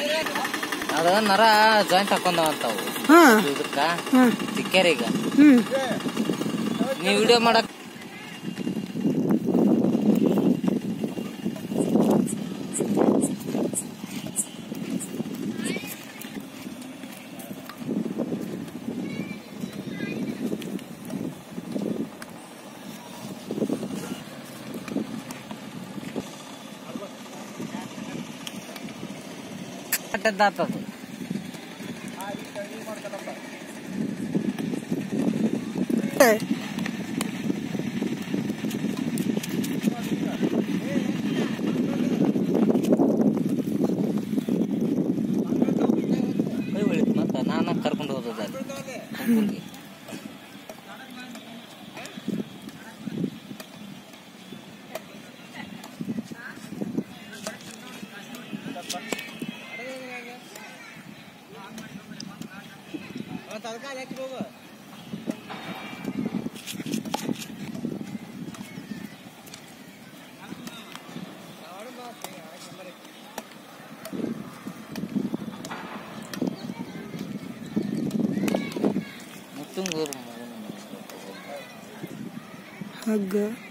ಅದ ನರ ಜಾಯಿಂಟ್ ಹಾಕೊಂಡವಂತಾವು ಹಾ ಇದಕ್ಕ ಹಾ ಸಿಕ್ಕ್ಯಾರೀಗ ಹ್ಮ್ ನೀವ್ ವಿಡಿಯೋ ಮಾಡಕ್ ಆತದ ಕೈ ಉಳಿತು ಮತ್ತ ನಾನ ಕರ್ಕೊಂಡು ಹೋದದ ಅಲ್ಲಿ ಮುತ್ತುಂಗೂರು ಹಗ್ಗ